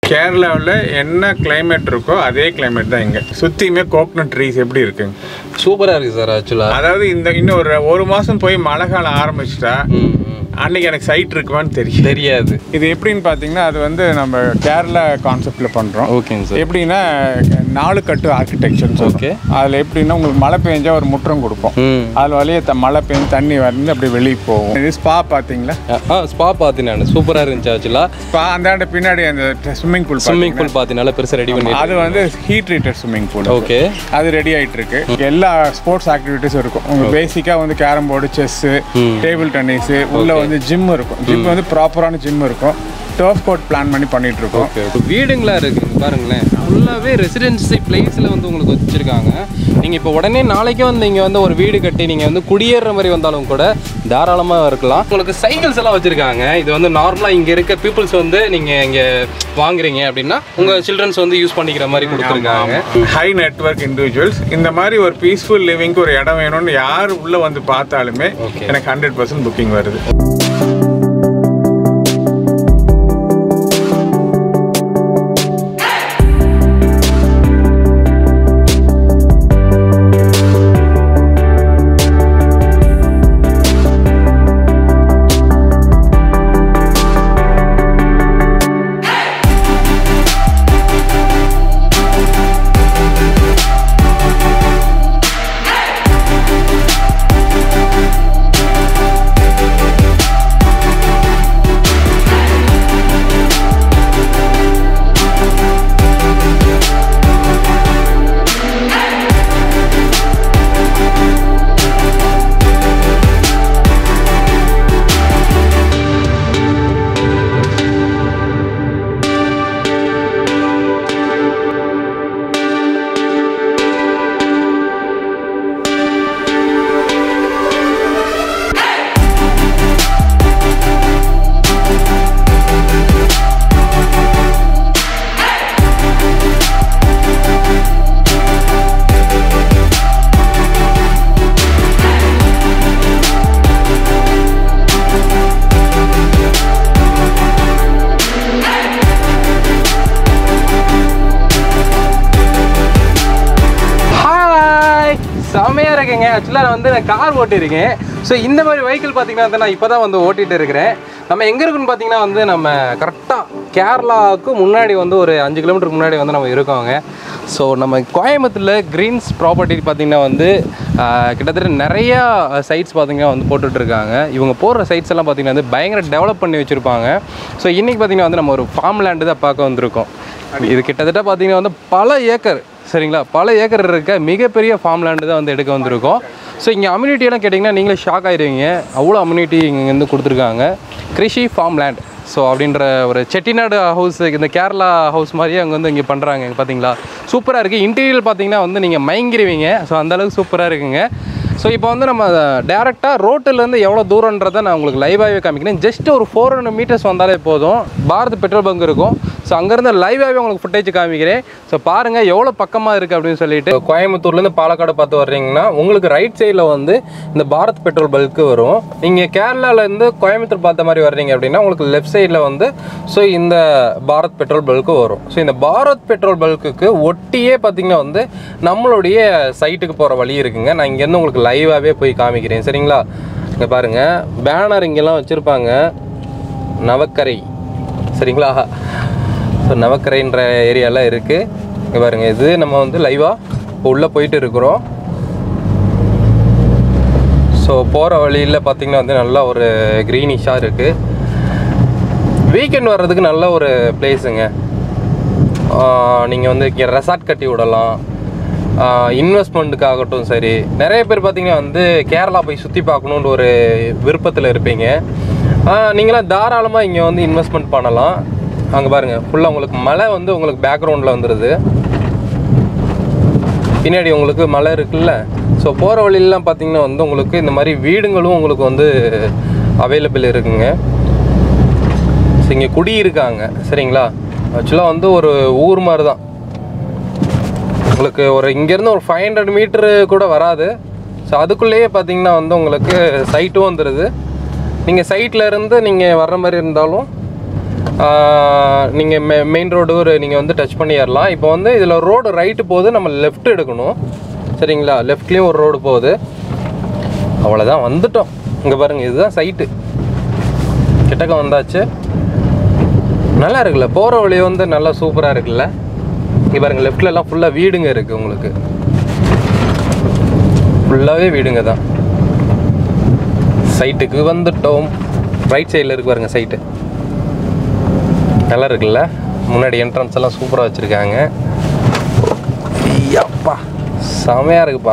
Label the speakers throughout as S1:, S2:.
S1: கேரளாவில் என்ன climate இருக்கோ அதே climate தான் இங்கே சுற்றியுமே கோகனட் ட்ரீஸ் எப்படி இருக்குங்க
S2: சூப்பராக இருக்குது சார் ஆக்சுவலாக
S1: அதாவது இந்த இன்னும் ஒரு ஒரு மாதம் போய் மழை காலம் ஆரம்பிச்சிட்டா
S2: ம் ம்.
S1: அன்னைக்கு எனக்கு சைட் இருக்குமான்னு தெரியும்
S2: தெரியாது
S1: இது எப்படின்னு பார்த்தீங்கன்னா அது வந்து நம்ம கேரளா கான்செப்டில் பண்ணுறோம்
S2: ஓகேங்க சார்
S1: எப்படின்னா நாலு கட்டு ஆர்கிடெக்சர்
S2: Okay.
S1: அதில் எப்படின்னா உங்களுக்கு மழை பெஞ்சா ஒரு முற்றம் கொடுப்போம்
S2: ம்
S1: அதில் வழியே த மழை பெஞ்சு தண்ணி வந்து அப்படியே வெளியே போகும் இது ஸ்பா பார்த்தீங்களா
S2: ஆ ஸ்பா பார்த்தேன் நான் சூப்பராக இருந்துச்சு ஆக்சுவலாக
S1: ஸ்பா அந்தாண்ட பின்னாடி அந்த ஸ்விம்மிங் பூல்
S2: ஸ்விம்மிங் பூல் பார்த்தீங்கன்னா பெருசாக ரெடி பண்ணி
S1: அது வந்து heat treated swimming pool
S2: okay
S1: அது ரெடி ஆயிட்டு இருக்கு எல்லா ஸ்போர்ட்ஸ் ஆக்டிவிட்டிஸும் இருக்கும் உங்க பேசிக்கா வந்து carrom board chess table tennis உள்ள வந்து ஜிம் இருக்கும் ஜிம் வந்து ப்ராப்பரான ஜிம் இருக்கும் டர்ஃப் கோட் பிளான் பண்ணி பண்ணிட்டு இருக்கோம்
S2: ஓகே வீடுங்களா இருக்கு இங்க பாருங்களேன் ஃபுல்லாகவே ரெசிடென்சி பிளேஸில் வந்து உங்களுக்கு வச்சிருக்காங்க நீங்கள் இப்போ உடனே நாளைக்கே வந்து இங்கே வந்து ஒரு வீடு கட்டி நீங்கள் வந்து குடியேற மாதிரி வந்தாலும் கூட தாராளமாக இருக்கலாம் உங்களுக்கு சைக்கிள்ஸ் எல்லாம் வச்சுருக்காங்க இது வந்து நார்மலாக இங்கே இருக்க பீப்புள்ஸ் வந்து நீங்கள் இங்கே வாங்குறீங்க அப்படின்னா உங்கள் சில்ட்ரன்ஸ் வந்து யூஸ் பண்ணிக்கிற மாதிரி கொடுத்துருக்காங்க
S1: ஹை நெட்வொர்க் இண்டிவிஜுவல்ஸ் இந்த மாதிரி ஒரு பீஸ்ஃபுல் லிவிங்க்கு ஒரு இடம் வேணும்னு யார் உள்ள வந்து பார்த்தாலுமே
S2: Okay.
S1: எனக்கு ஹண்ட்ரட் பர்சன்ட் புக்கிங் வருது
S2: ஹாய் செம்மையாக இருக்குங்க ஆக்சுவலாக நான் வந்து நான் கார் ஓட்டியிருக்கேன் ஸோ இந்த மாதிரி வெஹிக்கிள் பார்த்தீங்கன்னா வந்து நான் இப்போ தான் வந்து ஓட்டிகிட்டு இருக்கிறேன் நம்ம எங்கே இருக்குன்னு பார்த்தீங்கன்னா வந்து நம்ம கரெக்டாக கேரளாவுக்கு முன்னாடி வந்து ஒரு அஞ்சு கிலோமீட்டருக்கு முன்னாடி வந்து நம்ம இருக்கோங்க ஸோ நம்ம கோயம்புத்தூரில் க்ரீன்ஸ் ப்ராப்பர்ட்டி பார்த்திங்கன்னா வந்து ஆஹ், கிட்டத்தட்ட நிறையா சைட்ஸ் பார்த்திங்கன்னா வந்து போட்டுட்ருக்காங்க இவங்க போடுற சைட்ஸ் எல்லாம் பார்த்திங்கன்னா வந்து பயங்கர டெவலப் பண்ணி வச்சுருப்பாங்க ஸோ இன்றைக்கி பார்த்திங்கன்னா வந்து நம்ம ஒரு ஃபார்ம் லேண்டு தான் பார்க்க வந்திருக்கோம் இது கிட்டத்தட்ட பார்த்திங்கன்னா வந்து பல ஏக்கர் சரிங்களா பல ஏக்கர் இருக்க மிகப்பெரிய ஃபார்ம் லேண்டு தான் வந்து எடுக்க வந்திருக்கோம் ஸோ இங்கே அம்யூனிட்டியெல்லாம் கேட்டிங்கன்னா நீங்களே ஷாக் ஆயிடுவீங்க அவ்வளோ அம்யூனிட்டி இங்கே வந்து கொடுத்துருக்காங்க கிருஷி ஃபார்ம் லேண்ட் ஸோ அப்படின்ற ஒரு செட்டிநாடு ஹவுஸ் இந்த கேரளா ஹவுஸ் மாதிரியே அங்கே வந்து இங்கே பண்ணுறாங்க பார்த்தீங்களா சூப்பராக இருக்குது இன்டீரியர் பார்த்தீங்கன்னா வந்து நீங்கள் மயங்கிருவீங்க ஸோ அந்தளவுக்கு சூப்பராக இருக்குங்க ஸோ இப்போ வந்து நம்ம டேரெக்டாக ரோட்டிலேருந்து எவ்வளோ தூரன்றதை நான் உங்களுக்கு லைவாகவே காமிக்கிறேன் ஜஸ்ட் ஒரு ஃபோர் ஹண்ட்ரட் மீட்டர்ஸ் வந்தாலே போதும் பாரத் பெட்ரோல் பங்க் இருக்கும் ஸோ அங்கேருந்து லைவாகவே உங்களுக்கு ஃபுட்டேஜ் காமிக்கிறேன் ஸோ பாருங்கள் எவ்வளோ பக்கமாக இருக்குது அப்படின்னு சொல்லிட்டு கோயம்புத்தூர்லேருந்து பாலக்காடு பார்த்து வர்றீங்கன்னா உங்களுக்கு ரைட் சைடில் வந்து இந்த பாரத் பெட்ரோல் பல்க்கு வரும் நீங்கள் கேரளாலேருந்து கோயம்புத்தூர் பார்த்த மாதிரி வர்றீங்க அப்படின்னா உங்களுக்கு லெஃப்ட் சைடில் வந்து ஸோ இந்த பாரத் பெட்ரோல் பல்க்கு வரும் ஸோ இந்த பாரத் பெட்ரோல் பல்க்குக்கு ஒட்டியே பார்த்தீங்கன்னா வந்து நம்மளுடைய சைட்டுக்கு போகிற வழி இருக்குங்க நான் இங்கேருந்து உங்களுக்கு லைவாகவே போய் காமிக்கிறேன் சரிங்களா இங்கே பாருங்கள் பேனர் இங்கெல்லாம் வச்சுருப்பாங்க நவக்கரை சரிங்களா ஸோ நவக்கரைன்ற ஏரியாலாம் இருக்குது இங்கே பாருங்கள் இது நம்ம வந்து லைவாக இப்போ உள்ளே போயிட்டு இருக்கிறோம் ஸோ போகிற வழியில் பார்த்தீங்கன்னா வந்து நல்லா ஒரு க்ரீனிஷாக இருக்குது வீக்கெண்ட் வர்றதுக்கு நல்ல ஒரு பிளேஸுங்க நீங்கள் வந்து இங்கே ரெசார்ட் கட்டி விடலாம் இன்வெஸ்ட்மெண்ட்டுக்காகட்டும் சரி நிறைய பேர் பார்த்தீங்கன்னா வந்து கேரளா போய் சுற்றி பார்க்கணுன்ற ஒரு விருப்பத்தில் இருப்பீங்க ஆஹ் நீங்களாம் தாராளமாக இங்கே வந்து இன்வெஸ்ட்மெண்ட் பண்ணலாம் அங்கே பாருங்கள் ஃபுல்லாக உங்களுக்கு மலை வந்து உங்களுக்கு பேக்ரவுண்டில் வந்துடுது பின்னாடி உங்களுக்கு மலை இருக்குல்ல ஸோ போகிற வழியிலலாம் பார்த்தீங்கன்னா வந்து உங்களுக்கு இந்த மாதிரி வீடுங்களும் உங்களுக்கு வந்து அவைலபிள் இருக்குங்க ஸோ இங்கே குடியிருக்காங்க சரிங்களா ஆக்சுவலாக வந்து ஒரு ஊர் மாதிரி தான் உங்களுக்கு ஒரு இங்கேருந்து ஒரு ஃபைவ் ஹண்ட்ரட் மீட்ரு கூட வராது ஸோ அதுக்குள்ளேயே பார்த்தீங்கன்னா வந்து உங்களுக்கு சைட்டும் வந்துடுது நீங்கள் சைட்டில் இருந்து நீங்கள் வர்ற மாதிரி இருந்தாலும் நீங்கள் மெ மெயின் ரோடு ஒரு நீங்கள் வந்து டச் பண்ணி ஏறலாம் இப்போ வந்து இதில் ரோடு ரைட்டு போகுது நம்ம லெஃப்ட் எடுக்கணும் சரிங்களா லெஃப்ட்லேயும் ஒரு ரோடு போகுது அவ்வளோதான் வந்துட்டோம் இங்கே பாருங்கள் இதுதான் சைட்டு கிட்டக்க வந்தாச்சு நல்லா இருக்குல்ல போகிற வழி வந்து நல்லா சூப்பராக இருக்குல்ல இங்கே பாருங்க லெஃப்ட்ல எல்லாம் ஃபுல்லாக வீடுங்க இருக்குது உங்களுக்கு ஃபுல்லாகவே வீடுங்க தான் சைட்டுக்கு வந்துட்டோம் ரைட் சைடில் இருக்கு பாருங்க சைட்டு நல்லா இருக்குல்ல முன்னாடி என்ட்ரன்ஸ் எல்லாம் சூப்பராக வச்சுருக்காங்க ஐயாப்பா செமையாக இருக்குப்பா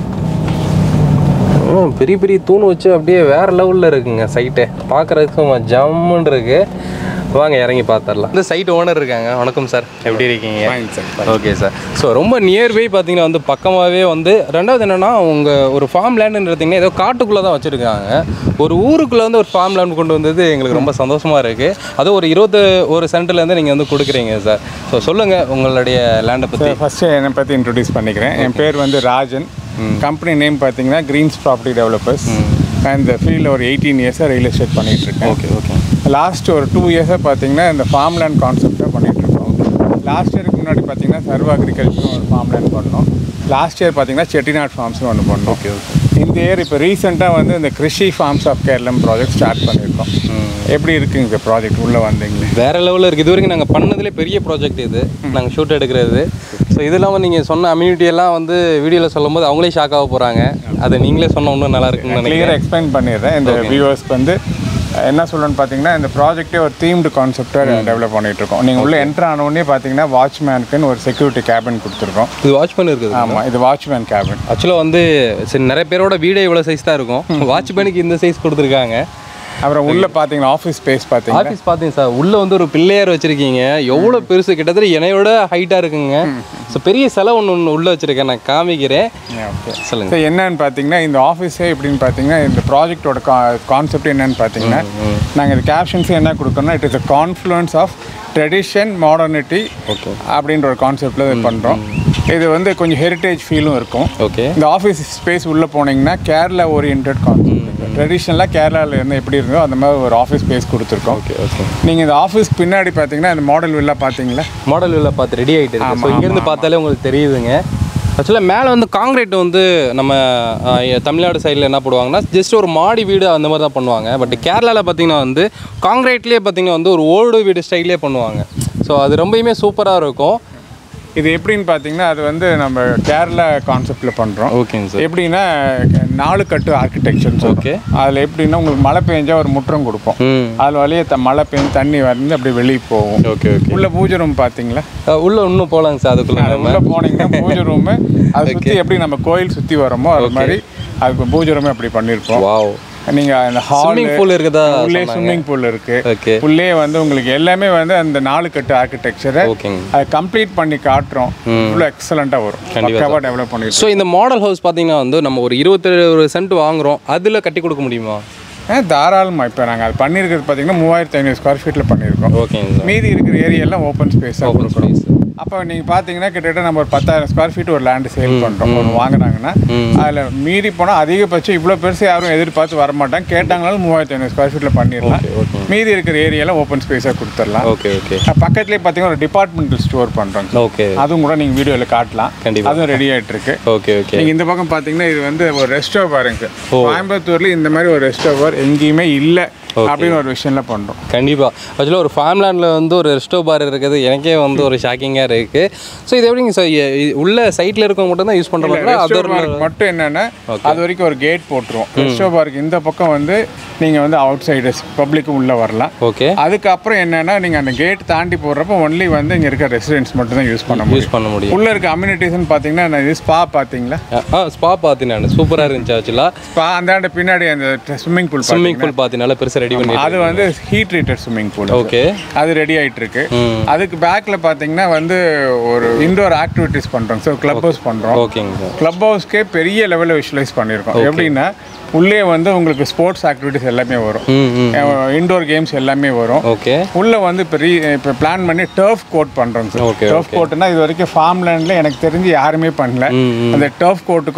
S2: ம், பெரிய பெரிய தூண் வச்சு அப்படியே வேற லெவலில் இருக்குங்க சைட்டு பார்க்குறதுக்கு ஜம்முன்னு இருக்கு வாங்க இறங்கி பார்த்துடலாம் இந்த சைட் ஓனர் இருக்காங்க வணக்கம் சார் எப்படி இருக்கீங்க
S1: Fine, sir.
S2: Okay sir so ரொம்ப நியர்பை பார்த்தீங்கன்னா வந்து பக்கமாகவே வந்து ரெண்டாவது என்னென்னா உங்கள் ஒரு ஃபார்ம் லேண்டுன்றதுங்கன்னா ஏதோ காட்டுக்குள்ளே தான் வச்சுருக்காங்க ஒரு ஊருக்குள்ளே வந்து ஒரு ஃபார்ம் லேண்ட் கொண்டு வந்தது எங்களுக்கு ரொம்ப சந்தோஷமாக இருக்குது அதுவும் ஒரு இருபது ஒரு சென்ட்லேருந்து நீங்கள் வந்து கொடுக்குறீங்க சார் ஸோ சொல்லுங்கள் உங்களுடைய லேண்டை பற்றி
S1: ஃபர்ஸ்ட் என்னை பற்றி இன்ட்ரடியூஸ் பண்ணிக்கிறேன் என் பேர் வந்து ராஜன் கம்பெனி நேம் பார்த்தீங்கன்னா கிரீன்ஸ் ப்ராப்பர்ட்டி டெவலப்பர்ஸ் நான் இந்த ஃபீல்டில் ஒரு எயிட்டீன் இயர்ஸாக ரியல் எஸ்டேட் பண்ணிட்டு இருக்கேன்
S2: ஓகே ஓகே
S1: லாஸ்ட் ஒரு டூ இயர்ஸாக பார்த்தீங்கன்னா இந்த ஃபார்ம் லேண்ட் கான்செப்டாக பண்ணிட்டு இருக்கோம் லாஸ்ட் இயருக்கு முன்னாடி பார்த்தீங்கன்னா சர்வ அக்ரிகல்ச்சர் ஒரு ஃபார்ம் லேண்ட் பண்ணோம் லாஸ்ட் இயர் பார்த்தீங்கன்னா செட்டிநாட் ஃபார்ம்ஸ்னு ஒன்று பண்ணோம்
S2: ஓகே ஓகே
S1: இந்த இயர் இப்போ ரீசெண்டாக வந்து இந்த Krishi farms of Keralam project start பண்ணியிருக்கோம் எப்படி இருக்குங்க இந்த ப்ராஜெக்ட் உள்ளே வந்தீங்களே
S2: வேற லெவலில் இருக்குது இது வரைக்கும் நாங்கள் பண்ணதுலே பெரிய ப்ராஜெக்ட் இது நாங்கள் ஷூட் எடுக்கிறது ஸோ இது இல்லாமல் நீங்கள் சொன்ன அம்யூனிட்டி எல்லாம் வந்து வீடியோவில் சொல்லும்போது அவங்களே ஷாக் ஆக போகிறாங்க அதை நீங்களே சொன்ன இன்னும் நல்லா இருக்குன்னு நினைக்கிறேன்
S1: கிளியராக எக்ஸ்பிளைன் பண்ணிடுறேன் இந்த வியூவர்ஸ்க்கு வந்து என்ன சொல்லணும்னு பார்த்தீங்கன்னா இந்த ப்ராஜெக்டே ஒரு தீம்டு கான்செப்டாக டெவலப் பண்ணிட்டு இருக்கோம் நீங்கள் உள்ள என்ட்ரு ஆனவுடனே பார்த்தீங்கன்னா வாட்ச்மேனுக்குன்னு ஒரு செக்யூரிட்டி கேபின் கொடுத்துருக்கோம்
S2: இது வாட்ச் பண்ணி இருக்குது
S1: ஆமாம் இது வாட்ச்மேன் கேபின்
S2: ஆக்சுவலாக வந்து சரி நிறைய பேரோட வீடே இவ்வளோ சைஸ் தான் இருக்கும் வாட்ச் பண்ணிக்கு இந்த சைஸ் கொடுத்துருக்காங்க
S1: அப்புறம் உள்ள பார்த்தீங்கன்னா ஆஃபீஸ் ஸ்பேஸ் பார்த்தீங்கன்னா
S2: ஆஃபீஸ் பார்த்தீங்க சார் உள்ளே வந்து ஒரு பிள்ளையார் வச்சுருக்கீங்க எவ்வளோ பெருசு கிட்டத்தட்ட என்னையோட ஹைட்டாக இருக்குங்க ஸோ பெரிய செலவு ஒன்று ஒன்று உள்ளே வச்சுருக்கேன் நான் காமிக்கிறேன்
S1: ஓகே
S2: சொல்லுங்கள்
S1: ஸோ என்னன்னு பார்த்தீங்கன்னா இந்த ஆஃபீஸே எப்படின்னு பார்த்தீங்கன்னா இந்த ப்ராஜெக்டோட கான்செப்ட் என்னன்னு பார்த்தீங்கன்னா நாங்கள் இந்த கேப்ஷன்ஸ் என்ன கொடுக்கணும்னா it is a confluence of tradition modernity
S2: okay
S1: அப்படின்ற ஒரு கான்செப்டில் இது பண்ணுறோம் இது வந்து கொஞ்சம் ஹெரிட்டேஜ் ஃபீலும் இருக்கும்
S2: ஓகே
S1: இந்த ஆஃபீஸ் ஸ்பேஸ் உள்ளே போனீங்கன்னா கேரளா ஓரியன்ட் கான்செப்ட் ட்ரெடிஷ்னலாக கேரளாவில் இருந்து எப்படி இருந்தோ அந்த மாதிரி ஒரு ஆஃபீஸ் ஸ்பேஸ் கொடுத்துருக்கோம்
S2: ஓகே ஓகே
S1: நீங்கள் இந்த ஆஃபீஸ் பின்னாடி பார்த்தீங்கன்னா இந்த மாடல் வில்லா பார்த்தீங்களா
S2: மாடல் வில்ல பார்த்து ரெடி ஆகிட்டு இருக்கு ஸோ இங்கேருந்து பார்த்தாலே உங்களுக்கு தெரியுதுங்க ஆக்சுவலாக மேலே வந்து காங்கிரீட் வந்து நம்ம ஆஹ், எ- தமிழ்நாடு சைடில் என்ன போடுவாங்கன்னா ஜஸ்ட் ஒரு மாடி வீடு அந்த மாதிரி தான் பண்ணுவாங்க பட் கேரளாவில் பார்த்தீங்கன்னா வந்து காங்கிரீட்லேயே பார்த்தீங்கன்னா வந்து ஒரு ஓல்டு வீடு ஸ்டைல்லே பண்ணுவாங்க ஸோ அது ரொம்பயுமே சூப்பராக இருக்கும்
S1: இது எப்படின்னு பார்த்தீங்கன்னா அது வந்து நம்ம கேரளா கான்செப்டில் பண்ணுறோம்
S2: ஓகேங்க சார்
S1: எப்படின்னா நாலு கட்டு ஆர்கிடெக்சர்
S2: Okay.
S1: அதில் எப்படின்னா உங்களுக்கு மழை பெஞ்சா ஒரு முற்றம் கொடுப்போம்
S2: ம்
S1: அதில் வழியே த மழை பெஞ்சு தண்ணி வந்து அப்படியே வெளியே போகும்
S2: ஓகே ஓகே
S1: உள்ள பூஜை ரூம் பார்த்தீங்களா
S2: உள்ள இன்னும் போகலாங்க சார் அதுக்குள்ளே நம்ம
S1: உள்ள போனீங்கன்னா பூஜை ரூமு அதை சுற்றி எப்படி நம்ம கோயில் சுற்றி வரோமோ அது மாதிரி அதுக்கு பூஜை ரூமே அப்படி பண்ணியிருப்போம்
S2: வாவ்
S1: நீங்கள் அந்த ஹால்
S2: ஸ்விம்மிங் பூல் இருக்குதா
S1: உள்ளே ஸ்விம்மிங் பூல் இருக்கு
S2: ஓகே
S1: உள்ளே வந்து உங்களுக்கு எல்லாமே வந்து அந்த நாலு கட்டு ஆர்கிடெக்சரை
S2: ஓகேங்க
S1: அதை கம்ப்ளீட் பண்ணி காட்டுறோம் இவ்வளோ எக்ஸலண்ட்டாக வரும் பக்காவாக டெவலப் பண்ணிட்டு
S2: ஸோ இந்த மாடல் ஹவுஸ் பார்த்தீங்கன்னா வந்து நம்ம ஒரு இருபத்தேழு ஒரு சென்ட் வாங்குறோம் அதில் கட்டி கொடுக்க முடியுமா
S1: ஆ தாராளமாக இப்போ நாங்கள் அது பண்ணியிருக்கிறது பார்த்தீங்கன்னா மூவாயிரத்தி ஐநூறு ஸ்கொயர் ஃபீட்டில் பண்ணியிருக்கோம்
S2: ஓகேங்க சார்
S1: மீதி இருக்கிற ஏரியாலாம் ஓப்பன் ஸ்பேஸாக
S2: ஓப்பன் ஸ்பேஸ்
S1: அப்போ நீங்கள் பார்த்தீங்கன்னா கிட்டத்தட்ட நம்ம ஒரு பத்தாயிரம் ஸ்கொயர் ஃபீட் ஒரு லேண்டு சேல் பண்ணுறோம் ஒன்று வாங்குறாங்கன்னா அதில் மீறி போனால் அதிகபட்சம் இவ்வளோ பெருசு யாரும் எதிர்பார்த்து வர மாட்டாங்க கேட்டாங்கனாலும் மூவாயிரத்தி ஐநூறு ஸ்கொயர் ஃபீட்டில் பண்ணிடலாம்
S2: ஓகே
S1: மீதி இருக்கிற ஏரியாலாம் ஓப்பன் ஸ்பேஸாக கொடுத்துடலாம்
S2: ஓகே ஓகே
S1: பக்கத்துலேயே பார்த்தீங்கன்னா ஒரு டிபார்ட்மெண்டல் ஸ்டோர் பண்ணுறோம்
S2: ஓகே
S1: அதுவும் கூட நீங்கள் வீடியோவில் காட்டலாம்
S2: கண்டிப்பா.
S1: அதுவும் ரெடி ஆகிட்டு இருக்கு
S2: ஓகே ஓகே
S1: நீங்கள் இந்த பக்கம் பார்த்தீங்கன்னா இது வந்து ஒரு ரெஸ்டோ பாருங்க சார் கோயம்புத்தூர்ல இந்த மாதிரி ஒரு ரெஸ்டோ பார் எங்கேயுமே இல்லை அப்படின்னு ஒரு விஷயம்ல பண்ணுறோம்
S2: கண்டிப்பாக ஆக்சுவலாக ஒரு ஃபார்ம்லேண்டில் வந்து ஒரு ரெஸ்டோ பார் இருக்குது எனக்கே வந்து ஒரு ஷாக்கிங்காக இருக்குது ஸோ இது எப்படிங்க சார் உள்ள சைட்டில் இருக்கவங்க மட்டும் தான் யூஸ் பண்ணுறாங்களா
S1: ரெஸ்டோ
S2: அதர்
S1: பார்க்கு மட்டும் என்னன்னா அது வரைக்கும் ஒரு கேட் போட்டுருவோம் ரெஸ்டோ பார்க்கு இந்த பக்கம் வந்து நீங்க வந்து அவுட் சைடர்ஸ் பப்ளிக்கும் உள்ள வரலாம்
S2: ஓகே
S1: அதுக்கப்புறம் என்னன்னா நீங்க அந்த கேட் தாண்டி போடுறப்ப ஒன்லி வந்து இங்க இருக்க ரெசிடென்ட்ஸ் மட்டும் தான் யூஸ் பண்ண முடியும்
S2: யூஸ் பண்ண முடியும்
S1: உள்ள இருக்க அம்யூனிட்டிஸ்னு பார்த்தீங்கன்னா நான் இது ஸ்பா பார்த்தீங்களா
S2: ஆ ஸ்பா பார்த்தேன் நான் சூப்பராக இருந்துச்சு ஆக்சுவலாக
S1: ஸ்பா அந்தாண்ட பின்னாடி அந்த ஸ்விம்மிங் பூல்
S2: ஸ்விம்மிங் பூல் பார்த்தீங்கன்னா பெருசாக ரெடி பண்ணி
S1: அது வந்து heat treated swimming pool
S2: okay
S1: அது ரெடி ஆயிட்டு இருக்கு
S2: ம்
S1: அதுக்கு பேக்ல பாத்தீங்கன்னா வந்து ஒரு இண்டோர் ஆக்டிவிட்டிஸ் பண்றோம் ஸோ கிளப் ஹவுஸ் பண்றோம்
S2: ஓகேங்க சார்
S1: கிளப் ஹவுஸ்க்கே பெரிய லெவலில் விஷுவலைஸ் பண்ணியிருக்கோம் எப்படின்னா உள்ளே வந்து உங்களுக்கு ஸ்போர்ட்ஸ் ஆக்டிவிட்டிஸ் எல்லாமே வரும்
S2: ம் ம்
S1: இண்டோர் கேம்ஸ் எல்லாமே வரும்
S2: ஓகே
S1: உள்ள வந்து இப்போ ரீ இப்போ பிளான் பண்ணி டர்ஃப் கோட் பண்ணுறோம் சார்
S2: Okay,
S1: டர்ஃப் கோட்னா இது வரைக்கும் ஃபார்ம் லேண்டில் எனக்கு தெரிஞ்சு யாருமே பண்ணல
S2: ம் ம்
S1: அந்த டர்ஃப் கோட்டுக்கும்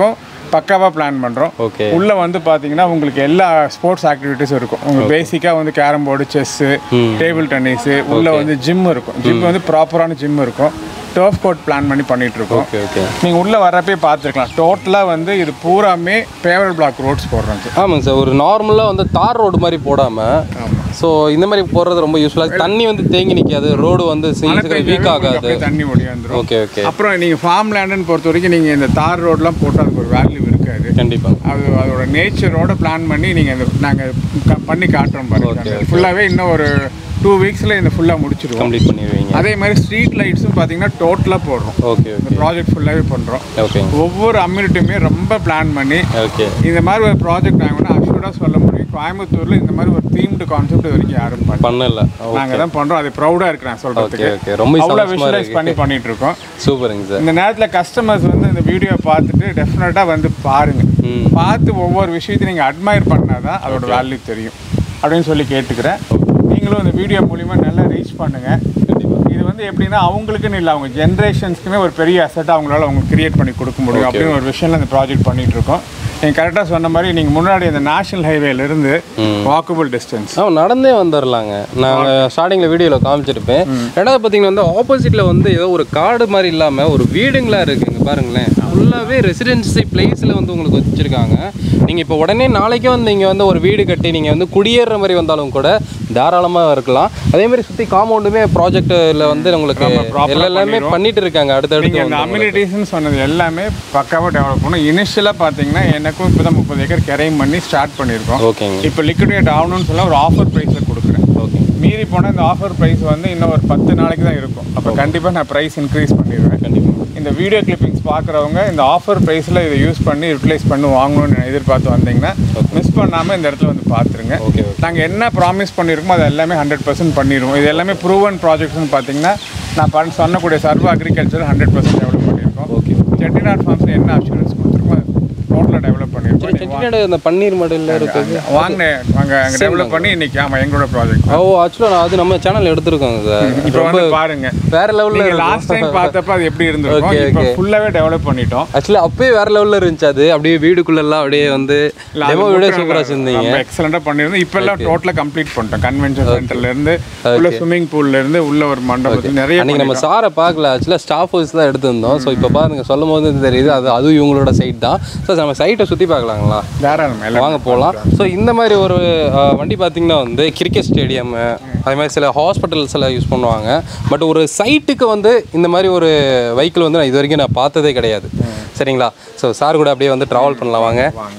S1: பக்காவாக பிளான் பண்ணுறோம்
S2: ஓகே
S1: உள்ள வந்து பாத்தீங்கன்னா உங்களுக்கு எல்லா ஸ்போர்ட்ஸ் ஆக்டிவிட்டிஸும் இருக்கும் உங்களுக்கு பேசிக்கா வந்து carrom board chess table tennis உள்ள வந்து ஜிம் இருக்கும் ஜிம் வந்து ப்ராப்பரான ஜிம் இருக்கும் டர்ஃப் கோட் பிளான் பண்ணி பண்ணிட்டு இருக்கோம்
S2: ஓகே ஓகே
S1: நீங்க உள்ள வர்றப்பே பார்த்துருக்கலாம் டோட்டலா வந்து இது பூராமே பேவர் பிளாக் ரோட்ஸ் போடுறோம் சார்
S2: ஆமாங்க சார் ஒரு நார்மலாக வந்து தார் ரோடு மாதிரி போடாமல் ஸோ இந்த மாதிரி போடுறது ரொம்ப யூஸ்ஃபுல்லாக தண்ணி வந்து தேங்கி நிற்காது ரோடு வந்து சீக்கிரம் வீக் ஆகாது
S1: அப்படியே தண்ணி ஒடி வந்துடும்
S2: ஓகே ஓகே
S1: அப்புறம் நீங்க ஃபார்ம் லேண்டுன்னு பொறுத்த வரைக்கும் நீங்க இந்த தார் ரோட்லாம் போட்டு அதுக்கு ஒரு வேல்யூ இருக்காது
S2: கண்டிப்பாக
S1: அது அதோட நேச்சரோட பிளான் பண்ணி நீங்க இந்த நாங்க க- பண்ணி காட்டுறோம் பாருங்க ஃபுல்லாவே இன்னும் ஒரு டூ வீக்ஸ்ல இந்த ஃபுல்லா முடிச்சிருவோம்
S2: கம்ப்ளீட் பண்ணிடுவீங்க
S1: அதே மாதிரி ஸ்ட்ரீட் லைட்ஸும் பார்த்தீங்கன்னா டோட்டலாக போடுறோம்
S2: ஓகே
S1: இந்த
S2: ஓகே
S1: ப்ராஜெக்ட் ஃபுல்லாகவே பண்ணுறோம்
S2: ஓகேங்க
S1: ஒவ்வொரு அம்யூனிட்டியுமே ரொம்ப பிளான் பண்ணி
S2: ஓகே
S1: இந்த மாதிரி ஒரு ப்ராஜெக்ட் நாங்கள் வந்து அஷ்யூர்டாக சொல்ல முடியும் கோயம்புத்தூரில் இந்த மாதிரி ஒரு தீம்டு கான்செப்ட் வரைக்கும் யாரும் பண்ணல
S2: பண்ணல
S1: நாங்கள் தான் பண்ணுறோம் அது ப்ரௌடாக இருக்கு நான்
S2: ஓகே
S1: சொல்கிறதுக்கு
S2: ஓகே ரொம்ப
S1: அவ்வளோ
S2: சந்தோஷமா
S1: விஷுவலைஸ்
S2: இருக்கு
S1: பண்ணி பண்ணிட்டு இருக்கோம்
S2: சூப்பருங்க சார்
S1: இந்த நேரத்தில் கஸ்டமர்ஸ் வந்து இந்த வீடியோ பார்த்துட்டு டெஃபினட்டாக வந்து பாருங்க
S2: ம்
S1: பார்த்து ஒவ்வொரு விஷயத்தையும் நீங்கள் அட்மையர் பண்ணாதான் அதோட வேல்யூ தெரியும் அப்படின்னு சொல்லி கேட்டுக்கிறேன் நீங்களும் இந்த வீடியோ மூலிமா நல்லா ரீச் பண்ணுங்க இது வந்து எப்படின்னா அவங்களுக்குன்னு இல்லை அவங்க ஜென்ரேஷன்ஸ்க்குமே ஒரு பெரிய அசெட் அவங்களால அவங்க கிரியேட் பண்ணி கொடுக்க முடியும் அப்படின்னு ஒரு விஷயம்ல இந்த ப்ராஜெக்ட் பண்ணிட்டு இருக்கோம் நீங்கள் கரெக்டாக சொன்ன மாதிரி நீங்கள் முன்னாடி இந்த நேஷனல் ஹைவேலேருந்து வாக்கபிள் டிஸ்டன்ஸ்
S2: ஆ நடந்தே வந்துடலாங்க நாங்கள் ஸ்டார்டிங்கில் வீடியோவில் காமிச்சிருப்பேன் ரெண்டாவது பார்த்தீங்கன்னா வந்து ஆப்போசிட்டில் வந்து ஏதோ ஒரு காடு மாதிரி இல்லாமல் ஒரு வீடுங்களா இருக்குங்க பாருங்களேன் ஃபுல்லாகவே ரெசிடென்சி பிளேஸில் வந்து உங்களுக்கு வச்சுருக்காங்க நீங்கள் இப்போ உடனே நாளைக்கே வந்து இங்கே வந்து ஒரு வீடு கட்டி நீங்கள் வந்து குடியேறுற மாதிரி வந்தாலும் கூட தாராளமாக இருக்கலாம் அதே மாதிரி சுற்றி காம்பவுண்டுமே ப்ராஜெக்டில் வந்து உங்களுக்கு எல்லா எல்லாமே பண்ணிட்டு இருக்காங்க அடுத்தடுத்து
S1: நீங்கள் இந்த அம்யூனிட்டிஸ்னு சொன்னது எல்லாமே பக்காவாக டெவலப் பண்ணும் இனிஷியலாக பார்த்தீங்கன்னா எனக்கும் இப்போ தான் முப்பது ஏக்கர் கரையும் பண்ணி ஸ்டார்ட் பண்ணியிருக்கோம்
S2: ஓகேங்க
S1: இப்போ லிக்விடேட் ஆகணும்னு சொல்ல ஒரு ஆஃபர் ப்ரைஸில் கொடுக்குறேன்
S2: ஓகே
S1: மீறி போனால் இந்த ஆஃபர் ப்ரைஸ் வந்து இன்னும் ஒரு பத்து நாளைக்கு தான் இருக்கும் அப்போ கண்டிப்பாக நான் ப்ரைஸ் இன்க்ரீஸ் பண்ணிடுவேன்
S2: கண்டிப்பாக
S1: இந்த வீடியோ கிளிப்பிங்ஸ் பார்க்குறவங்க இந்த ஆஃபர் ப்ரைஸில் இதை யூஸ் பண்ணி யூட்டிலைஸ் பண்ணி வாங்கணும்னு எதிர்பார்த்து வந்தீங்கன்னா மிஸ் பண்ணாமல் இந்த இடத்துல வந்து பார்த்துருங்க
S2: ஓகே ஓகே
S1: நாங்கள் என்ன ப்ராமிஸ் பண்ணியிருக்கோமோ அது எல்லாமே ஹண்ட்ரட் பர்சன்ட் பண்ணிடுவோம் இது எல்லாமே ப்ரூவன் ப்ராஜெக்ட்ஸ்னு பார்த்தீங்கன்னா நான் பண்ண சொன்னக்கூடிய Sarva agriculture hundred percent develop பண்ணியிருக்கோம்
S2: ஓகே
S1: செட்டிநாட் ஃபார்ம்ஸில் என்ன அஷூரன்ஸ் கொடுத்துருக்கோம் டோட்டலாக டெவலப் பண்ணியிருக்கோம் நீங்க
S2: செட்டிநாடு அந்த பன்னீர் மடையில் இருக்குது
S1: வாங்கினேன் அங்கே அங்கே டெவலப் பண்ணி இன்னைக்கு ஆமாம் எங்களோட ப்ராஜெக்ட்
S2: ஓ ஆக்சுவலாக அது நம்ம சேனல் எடுத்திருக்கோங்க சார்
S1: இப்போ வந்து பாருங்க
S2: வேற லெவலில்
S1: நீங்க லாஸ்ட் டைம் பார்த்தப்ப அது எப்படி இருந்திருக்கும்
S2: Okay,
S1: இப்போ ஃபுல்லாவே டெவலப் பண்ணிட்டோம்
S2: ஆக்சுவலி அப்பயே வேற லெவலில் இருந்துச்சு அது அப்படியே வீடுக்குள்ளெல்லாம் அப்படியே வந்து டெமோ வீடியோ சூப்பராக வச்சிருந்தீங்க
S1: நம்ம எக்ஸலண்டா பண்ணிருந்தோம் இப்போ எல்லாம் டோட்டலா கம்ப்ளீட் பண்ணிட்டோம் கன்வென்ஷன் சென்டர்ல இருந்து உள்ள ஸ்விம்மிங் பூல்ல இருந்து உள்ள ஒரு மண்டபத்துல நிறைய
S2: அன்னைக்கு நம்ம சாரை பார்க்கல ஆக்சுவலாக ஸ்டாஃப் ஹவுஸ் தான் எடுத்திருந்தோம் ஸோ இப்போ பாருங்க சொல்லும் போது தெரியுது அது அதுவும் இவங்களோட சைட் தான் ஸோ நம்ம சைட்டை சுற்றி பார்க்கலாங்களா
S1: தாராளம் எல்லாம்
S2: வாங்க போகலாம் ஸோ இந்த மாதிரி ஒரு அஹ், வண்டி பார்த்தீங்கன்னா வந்து கிரிக்கெட் ஸ்டேடியம் அதே மாதிரி சில ஹாஸ்பிட்டல்ஸ் எல்லாம் யூஸ் பண்ணுவாங்க பட் ஒரு சைட்டுக்கு வந்து இந்த மாதிரி ஒரு வெஹிக்கிள் வந்து நான் இது வரைக்கும் நான் பார்த்ததே கிடையாது சரிங்களா ஸோ சார் கூட அப்படியே வந்து ட்ராவல் பண்ணலாம் வாங்க
S1: வாங்க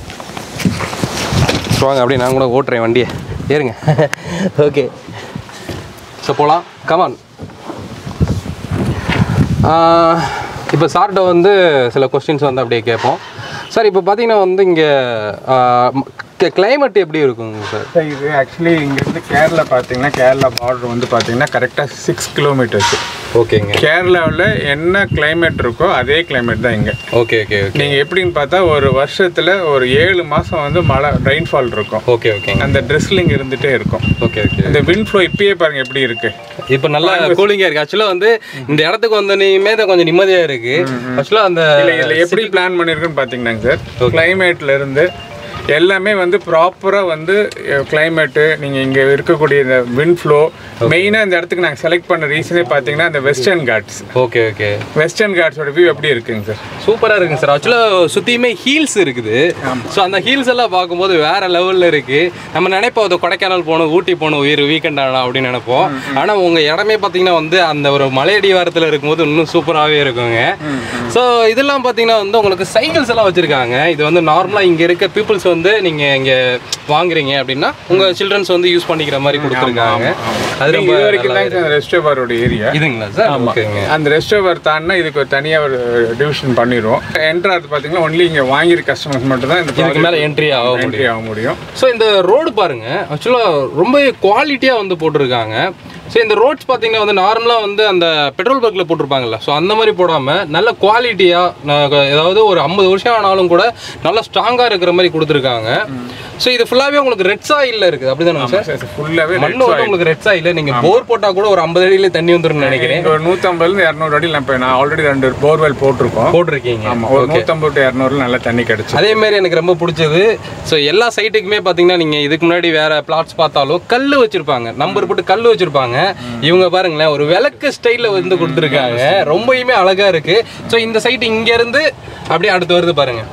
S2: ஸோ வாங்க அப்படியே நான் கூட ஓட்டுறேன் வண்டியை ஏறுங்க ஓகே ஸோ போகலாம் கமான் இப்போ சார்கிட்ட வந்து சில கொஸ்டின்ஸ் வந்து அப்படியே கேட்போம் சார் இப்போ பார்த்தீங்கன்னா வந்து இங்கே கிளைமேட் எப்படி இருக்குங்க சார்
S1: சார் இது ஆக்சுவலி இங்கேருந்து கேரளா பார்த்தீங்கன்னா கேரளா பார்டர் வந்து பார்த்தீங்கன்னா கரெக்டாக சிக்ஸ் கிலோமீட்டர்ஸ்
S2: ஓகேங்க
S1: கேரளாவில் என்ன கிளைமேட் இருக்கோ அதே கிளைமேட் தான் இங்கே
S2: ஓகே ஓகே ஓகே
S1: நீங்கள் எப்படின்னு பார்த்தா ஒரு வருஷத்தில் ஒரு ஏழு மாதம் வந்து மழை ரெயின்ஃபால் இருக்கும்
S2: ஓகே ஓகேங்க
S1: அந்த ட்ரெஸ்லிங் இருந்துகிட்டே இருக்கும்
S2: ஓகே ஓகே
S1: இந்த விண்ட் ஃப்ளோ இப்பயே பாருங்க எப்படி இருக்கு
S2: இப்போ நல்லா கூலிங்காக இருக்குது ஆக்சுவலாக வந்து இந்த இடத்துக்கு வந்தோன்னே தான் கொஞ்சம் நிம்மதியாக இருக்குது ஆக்சுவலாக அந்த
S1: இல்லை இதில் எப்படி பிளான் பண்ணியிருக்குன்னு பார்த்தீங்கன்னாங்க சார் கிளைமேட்ல இருந்து எல்லாமே வந்து ப்ராப்பராக வந்து கிளைமேட்டு நீங்கள் இங்கே இருக்கக்கூடிய இந்த விண்ட் ஃப்ளோ மெயினாக இந்த இடத்துக்கு நாங்கள் செலக்ட் பண்ண ரீசனே பார்த்தீங்கன்னா இந்த Western Ghats
S2: okay okay
S1: Western காட்ஸோட வியூ எப்படி இருக்குங்க சார்
S2: சூப்பராக இருக்குங்க சார் ஆக்சுவலாக சுற்றியுமே ஹீல்ஸ் இருக்குது ஸோ அந்த ஹீல்ஸ் எல்லாம் பார்க்கும்போது வேற லெவலில் இருக்குது நம்ம நினைப்போம் அது கொடைக்கானல் போகணும் ஊட்டி போகணும் உயிர் வீக்கெண்ட் ஆனா அப்படின்னு நினைப்போம் ஆனால் உங்கள் இடமே பார்த்தீங்கன்னா வந்து அந்த ஒரு மலையடிவாரத்தில் இருக்கும்போது இன்னும் சூப்பராகவே இருக்குங்க ஸோ இதெல்லாம் பார்த்தீங்கன்னா வந்து உங்களுக்கு சைக்கிள்ஸ் எல்லாம் வச்சுருக்காங்க இது வந்து நார்மலாக இங்கே இருக்க பீப்புள்ஸ் வந்து நீங்கள் இங்கே வாங்குறீங்க அப்படின்னா உங்கள் சில்ட்ரன்ஸ் வந்து யூஸ் பண்ணிக்கிற மாதிரி கொடுத்துருக்காங்க அது
S1: அது
S2: ரொம்ப
S1: இது வரைக்கும் தான் அந்த ரெஸ்டோபாரோட ஏரியா
S2: இதுங்களா சார் ஓகேங்க
S1: அந்த ரெஸ்டோபார் தாண்டினா இதுக்கு ஒரு தனியாக ஒரு டிவிஷன் பண்ணிடுவோம் என்ட்ராது பார்த்தீங்கன்னா ஒன்லி இங்கே வாங்கிற கஸ்டமர்ஸ் மட்டும் தான் இந்த
S2: இதுக்கு மேலே என்ட்ரி ஆக முடியும்
S1: என்ட்ரி ஆக முடியும்
S2: ஸோ இந்த ரோடு பாருங்க ஆக்சுவலாக ரொம்ப குவாலிட்டியாக வந்து போட்டிருக்காங்க ஸோ இந்த ரோட்ஸ் பார்த்தீங்கன்னா வந்து நார்மலாக வந்து அந்த பெட்ரோல் பங்க்கில் போட்டிருப்பாங்கல்ல ஸோ அந்த மாதிரி போடாமல் நல்ல குவாலிட்டியாக ஏதாவது ஒரு ஐம்பது வருஷம் ஆனாலும் கூட நல்லா ஸ்ட்ராங்காக இருக்கிற மாதிரி கொடுத்துருக்காங்க ஸோ இது ஃபுல்லாகவே உங்களுக்கு ரெட் சாயில் இருக்குது அப்படி தானே சார்
S1: ஃபுல்லாகவே
S2: மண்ணு வந்து உங்களுக்கு ரெட் சாயில் நீங்கள் போர் போட்டால் கூட ஒரு ஐம்பது அடியில தண்ணி வந்துரும்னு நினைக்கிறேன்
S1: ஒரு நூற்றம்பதுலேருந்து இரநூறு அடியில் இப்போ நான் ஆல்ரெடி ரெண்டு போர்வெல் போட்டிருக்கோம்
S2: போட்டிருக்கீங்க
S1: ஆமாம் ஒரு நூற்றம்பது டு இரநூறுல நல்ல தண்ணி கிடைச்சு
S2: அதே மாதிரி எனக்கு ரொம்ப பிடிச்சது ஸோ எல்லா சைட்டுக்குமே பார்த்தீங்கன்னா நீங்கள் இதுக்கு முன்னாடி வேற பிளாட்ஸ் பார்த்தாலும் கல் வச்சிருப்பாங்க நம்பர் போட்டு கல் வச்சிருப்பாங்க இவங்க பாருங்களேன் ஒரு விளக்கு ஸ்டைலில் வந்து கொடுத்துருக்காங்க ரொம்பயுமே அழகா இருக்கு ஸோ இந்த சைட் இங்கேருந்து அப்படியே அடுத்து வருது பாருங்க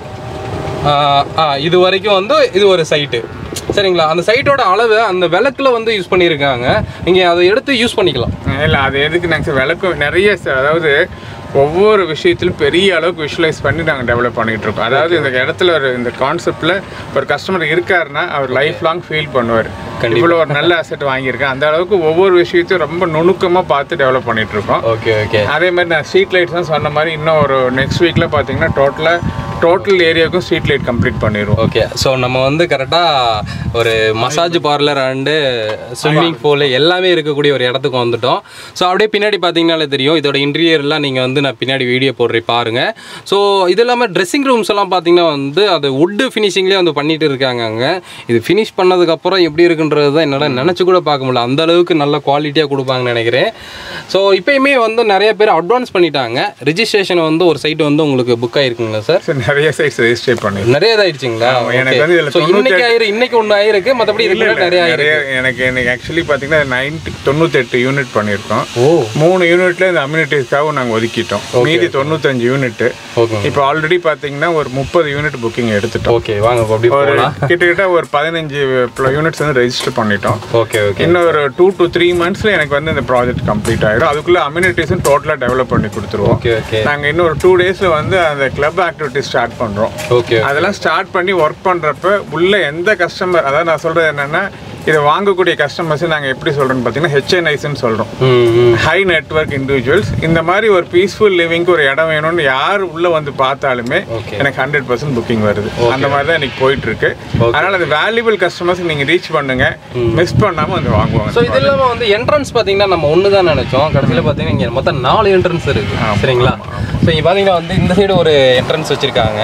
S2: ஆ, ஆ, இது வரைக்கும் வந்து இது ஒரு சைட்டு சரிங்களா அந்த சைட்டோட அளவு அந்த விளக்குல வந்து யூஸ் பண்ணியிருக்காங்க நீங்கள் அதை எடுத்து யூஸ் பண்ணிக்கலாம்
S1: இல்லை அது எதுக்கு நாங்கள் விளக்கம் நிறைய ச- அதாவது ஒவ்வொரு விஷயத்திலும் பெரிய அளவுக்கு விஷுவலைஸ் பண்ணி நாங்கள் டெவலப் பண்ணிட்டு இருக்கோம் அதாவது இந்த இடத்துல ஒரு இந்த கான்செப்டில் ஒரு கஸ்டமர் இருக்காருன்னா அவர் லைஃப் லாங் ஃபீல் பண்ணுவார் இவ்வளோ ஒரு நல்ல அசெட் வாங்கியிருக்கேன் அந்த அளவுக்கு ஒவ்வொரு விஷயத்தையும் ரொம்ப நுணுக்கமாக பார்த்து டெவலப் பண்ணிட்டு இருக்கோம்
S2: ஓகே ஓகே
S1: அதே மாதிரி நான் ஸ்ட்ரீட் லைட்ஸ் தான் சொன்ன மாதிரி இன்னும் ஒரு நெக்ஸ்ட் வீக்கில் பார்த்தீங்கன்னா டோட்டலாக டோட்டல் ஏரியாவுக்கும் ஸ்ட்ரீட் லைட் கம்ப்ளீட் பண்ணிடுவோம்
S2: ஓகே ஸோ நம்ம வந்து கரெக்டாக ஒரு massage parlour and swimming pool எல்லாமே இருக்கக்கூடிய ஒரு இடத்துக்கு வந்துட்டோம் ஸோ அப்படியே பின்னாடி பார்த்தீங்கனாலே தெரியும் இதோட இன்டீரியர்லாம் நீங்கள் வந்து நான் பின்னாடி வீடியோ போடுறேன் பாருங்க ஸோ இது இல்லாமல் ட்ரெஸ்ஸிங் ரூம்ஸ் எல்லாம் பார்த்தீங்கன்னா வந்து அது வுட்டு ஃபினிஷிங்லேயே வந்து பண்ணிட்டு இருக்காங்க அங்கே இது ஃபினிஷ் பண்ணதுக்கப்புறம் எப்படி இருக்குன்றது தான் என்னால் நினச்சி கூட பார்க்க முடியல அந்த அளவுக்கு நல்ல குவாலிட்டியாக கொடுப்பாங்கன்னு நினைக்கிறேன் ஸோ இப்போயுமே வந்து நிறைய பேர் அட்வான்ஸ் பண்ணிட்டாங்க ரிஜிஸ்ட்ரேஷன் வந்து ஒரு சைட் வந்து உங்களுக்கு புக் ஆயிருக்குங்களா சார்
S1: சரி நிறைய சைட்ஸ் ரெஜிஸ்டர் பண்ணிடுவோம்
S2: நிறைய இதாயிடுச்சுங்களா
S1: எனக்கு வந்து இதுல
S2: ஸோ இன்னைக்கு ஆயிரு இன்னைக்கு ஒன்று ஆயிருக்கு மற்றபடி இதுக்கு முன்னாடி நிறைய ஆயிருக்கு
S1: நிறைய எனக்கு எனக்கு ஆக்சுவலி பார்த்தீங்கன்னா நைன்டி தொண்ணூத்தெட்டு யூனிட் பண்ணியிருக்கோம்
S2: ஓ
S1: மூணு யூனிட்ல இந்த அம்யூனிட்டிஸ்க்காக நாங்கள் ஒதுக்கிட்டோம் மீதி தொண்ணூத்தஞ்சு யூனிட்
S2: ஓகே
S1: இப்போ ஆல்ரெடி பார்த்தீங்கன்னா ஒரு முப்பது யூனிட் புக்கிங் எடுத்துட்டோம்
S2: ஓகே வாங்க இப்ப அப்படி
S1: ஒரு
S2: போகலாம்
S1: கிட்டத்தட்ட ஒரு பதினஞ்சு யூனிட்ஸ் வந்து ரெஜிஸ்டர் பண்ணிட்டோம்
S2: ஓகே ஓகே
S1: இன்னும் ஒரு டூ டு த்ரீ மந்த்ஸ்ல எனக்கு வந்து இந்த ப்ராஜெக்ட் கம்ப்ளீட் ஆயிடும் அதுக்குள்ள அம்யூனிட்டிஸும் டோட்டலாக டெவலப் பண்ணி கொடுத்துருவோம்
S2: ஓகே ஓகே
S1: நாங்கள் இன்னும் ஒரு டூ டேஸ்ல வந்து அந்த கிளப் ஆக்டிவிட்டி ஸ்டார்ட் பண்றோம்
S2: ஓகே
S1: அதெல்லாம் ஸ்டார்ட் பண்ணி ஒர்க் பண்றப்ப உள்ள எந்த கஸ்டமர் அதாவது நான் சொல்றது என்னன்னா இதை வாங்கக்கூடிய கஸ்டமர்ஸ் நாங்கள் எப்படி சொல்றோம்னு பார்த்தீங்கன்னா ஹெச்என்ஐஸ்ன்னு சொல்றோம்
S2: ம் ம்
S1: ஹை நெட்வொர்க் இண்டிவிஜுவல்ஸ் இந்த மாதிரி ஒரு பீஸ்ஃபுல் லிவிங்க்கு ஒரு இடம் வேணும்னு யார் உள்ள வந்து பார்த்தாலுமே
S2: Okay.
S1: எனக்கு ஹண்ட்ரட் பர்சன்ட் புக்கிங் வருது அந்த மாதிரி தான் இன்னைக்கு போயிட்டு இருக்கு
S2: Okay.
S1: அதனால அந்த வேல்யூபிள் கஸ்டமர்ஸ் நீங்க ரீச் பண்ணுங்க மிஸ் பண்ணாம வந்து வாங்குவாங்க
S2: ஸோ இது இல்லாமல் வந்து என்ட்ரன்ஸ் பார்த்தீங்கன்னா நம்ம ஒன்று தான் நினச்சோம் கடைசியில் பார்த்தீங்கன்னா இங்கே மொத்தம் நாலு என்ட்ரன்ஸ் இருக்கு சரிங்களா ஸோ இங்கே பார்த்தீங்கன்னா வந்து இந்த சைடு ஒரு என்ட்ரன்ஸ் வச்சுருக்காங்க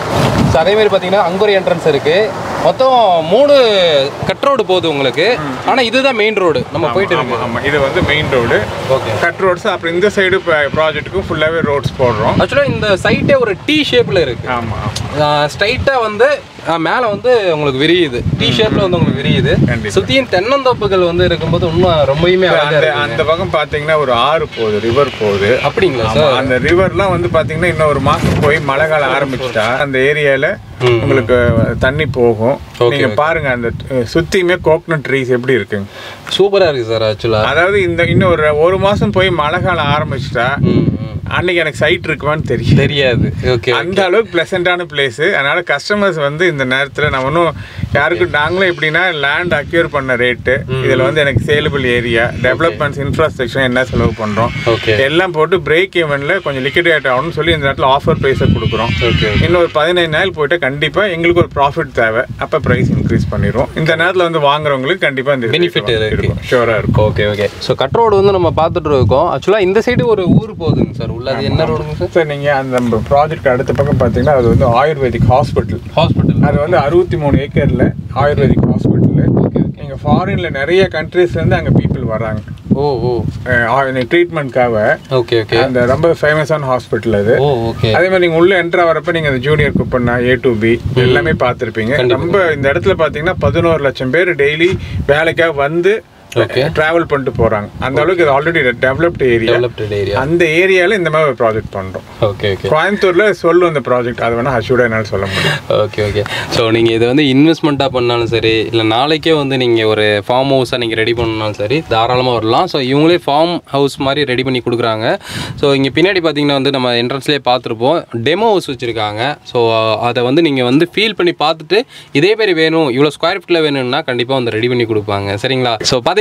S2: ஸோ அதே மாதிரி பார்த்தீங்கன்னா அங்கே ஒரு என்ட்ரன்ஸ் இருக்கு மொத்தம் மூணு கட் ரோடு போகுது உங்களுக்கு ஆனால் இதுதான் மெயின் ரோடு நம்ம போயிட்டு
S1: ஆமா
S2: இருக்கு
S1: ஆமா இது வந்து main road
S2: okay
S1: cut roads அப்புறம் இந்த சைடு ப்ராஜெக்ட்டுக்கும் ஃபுல்லாவே ரோட்ஸ் போடுறோம்
S2: ஆக்சுவலாக இந்த சைட்டே ஒரு டி ஷேப்பில் இருக்கு
S1: ஆமா
S2: ஸ்ட்ரைட்டாக வந்து அஹ், மேலே வந்து உங்களுக்கு விரியுது டி ஷேப்பில் வந்து உங்களுக்கு விரியுது
S1: கண்டிப்பா.
S2: சுற்றியும் தென்னந்தோப்புகள் வந்து இருக்கும்போது இன்னும் ரொம்பயுமே அழகாக
S1: அந்த
S2: இருக்கு
S1: அந்த பக்கம் பாத்தீங்கன்னா ஒரு ஆறு போகுது ரிவர் போகுது
S2: அப்படிங்களா
S1: ஆமா,
S2: சார்
S1: அந்த ரிவர்லாம் வந்து பாத்தீங்கன்னா இன்னும் ஒரு மாசம் போய் மழை காலம் ஆரம்பிச்சிட்டா அந்த ஏரியால
S2: ம்.
S1: உங்களுக்கு தண்ணி போகும்
S2: Okay,
S1: நீங்க பாருங்க அந்த அஹ், சுத்தியுமே கோகனட் ட்ரீஸ் எப்படி இருக்குங்க
S2: சூப்பராக இருக்கு சார் ஆக்சுவலாக
S1: அதாவது இந்த இன்னும் ஒரு ஒரு மாசம் போய் மழை காலம் ஆரம்பிச்சிட்டா
S2: ம் ம்.
S1: அன்னைக்கு எனக்கு சைட் இருக்குமான்னு தெரியும்
S2: தெரியாது ஓகே
S1: அந்த அளவுக்கு பிளசண்டான பிளேஸ் அதனால கஸ்டமர்ஸ் வந்து இந்த நேரத்துல நான் ஒன்றும் யாருக்கும் நாங்களும் எப்படின்னா லேண்ட் அக்யூர் பண்ண ரேட்டு இதுல வந்து எனக்கு சேலபிள் ஏரியா டெவலப்மெண்ட்ஸ் இன்ஃப்ராஸ்ட்ரக்சர் என்ன செலவு பண்றோம்
S2: ஓகே
S1: எல்லாம் போட்டு பிரேக் ஈவெண்ட்ல கொஞ்சம் லிக்விடேட் ஆகணும்னு சொல்லி இந்த நேரத்தில் ஆஃபர் ப்ரைஸை கொடுக்குறோம்
S2: ஓகே
S1: இன்னும் ஒரு பதினைந்து நாள் போயிட்டு கண்டிப்பா எங்களுக்கு ஒரு ப்ராஃபிட் தேவை அப்ப பிரைஸ் இன்க்ரீஸ் பண்ணிடுவோம் இந்த நேரத்துல வந்து வாங்குறவங்களுக்கு கண்டிப்பா இந்த
S2: Benefit இருக்கு.
S1: இருக்கும் ஷூரா இருக்கும்
S2: okay okay so cut road வந்து நம்ம பார்த்துட்டு இருக்கோம் ஆக்சுவலாக இந்த சைடு ஒரு ஊர் போகுதுங்க சார் உள்ள அது என்ன ரோடுங்க சார்
S1: சார் நீங்க அந்த ப்ராஜெக்ட் அடுத்த பக்கம் பார்த்தீங்கன்னா அது வந்து ஆயுர்வேதிக் ஹாஸ்பிட்டல்
S2: ஹாஸ்பிட்டல்
S1: அது வந்து அறுபத்தி மூணு ஏக்கர்ல ஆயுர்வேதிக் ஹாஸ்பிட்டல் நீங்க ஃபாரின்ல நிறைய கண்ட்ரீஸ்ல இருந்து அங்க பீப்புள் வராங்க
S2: ஓ ஓ
S1: ட்ரீட்மெண்ட்காக
S2: ஓகே ஓகே
S1: அந்த ரொம்ப ஃபேமஸான ஹாஸ்பிட்டல் அது
S2: ஓ ஓகே
S1: அதே மாதிரி நீங்க உள்ள என்ட்ரா வரப்ப நீங்க அந்த junior Kuppanna A to B எல்லாமே பார்த்துருப்பீங்க ரொம்ப இந்த இடத்துல பாத்தீங்கன்னா பதினோரு லட்சம் பேர் டெய்லி வேலைக்காக வந்து
S2: Okay.
S1: டிராவல் பண்ணிட்டு போறாங்க அந்த அளவுக்கு இது already developed area
S2: developed area
S1: அந்த ஏரியால இந்த மாதிரி ஒரு ப்ராஜெக்ட் பண்றோம்
S2: ஓகே ஓகே
S1: கோயம்புத்தூர்ல சொல்லும் இந்த ப்ராஜெக்ட் அது வேணா ஹஷூடா என்னால் சொல்ல முடியும்
S2: ஓகே ஓகே ஸோ நீங்கள் இதை வந்து இன்வெஸ்ட்மெண்ட்டாக பண்ணாலும் சரி இல்லை நாளைக்கே வந்து நீங்கள் ஒரு ஃபார்ம் ஹவுஸாக நீங்கள் ரெடி பண்ணாலும் சரி தாராளமாக வரலாம் ஸோ இவங்களே ஃபார்ம் ஹவுஸ் மாதிரி ரெடி பண்ணி கொடுக்குறாங்க ஸோ இங்கே பின்னாடி பார்த்தீங்கன்னா வந்து நம்ம என்ட்ரன்ஸ்லேயே பார்த்துருப்போம் டெமோ ஹவுஸ் வச்சுருக்காங்க ஸோ அதை வந்து நீங்கள் வந்து ஃபீல் பண்ணி பார்த்துட்டு இதே மாதிரி வேணும் இவ்வளோ ஸ்கொயர் ஃபீட்டில் வேணும்னா கண்டிப்பாக வந்து ரெடி பண்ணி கொடுப்பாங்க சரிங்களா ஸோ பார்த்தீங்கன்னா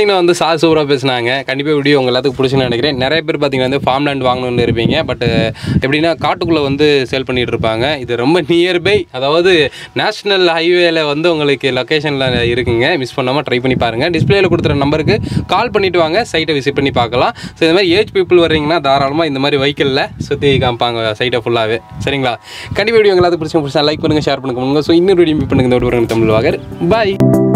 S2: பார்த்தீங்கன்னா வந்து சார் சூப்பராக பேசினாங்க கண்டிப்பாக வீடியோ உங்க எல்லாத்துக்கும் பிடிச்சுன்னு நினைக்கிறேன் நிறைய பேர் பார்த்தீங்கன்னா வந்து ஃபார்ம் லேண்ட் வாங்கணும்னு இருப்பீங்க பட் எப்படின்னா காட்டுக்குள்ளே வந்து சேல் பண்ணிட்டு இருப்பாங்க இது ரொம்ப நியர்பை அதாவது நேஷ்னல் ஹைவேல வந்து உங்களுக்கு லொக்கேஷனில் இருக்குங்க மிஸ் பண்ணாமல் ட்ரை பண்ணி பாருங்கள் டிஸ்பிளேல கொடுத்துற நம்பருக்கு கால் பண்ணிட்டு வாங்க சைட்டை விசிட் பண்ணி பார்க்கலாம் ஸோ இந்த மாதிரி ஏஜ் பீப்புள் வர்றீங்கன்னா தாராளமாக இந்த மாதிரி வெஹிக்கிளில் சுற்றி காமிப்பாங்க சைட்டை ஃபுல்லாகவே சரிங்களா கண்டிப்பாக வீடியோ உங்க எல்லாத்துக்கும் பிடிச்சி பிடிச்சா லைக் பண்ணுங்கள் ஷேர் பண்ணுங்க ஸோ இன்னொரு வீடியோ மீட் பண்ணுங்க இந்த ஒரு தமிழ் வாகர் பாய்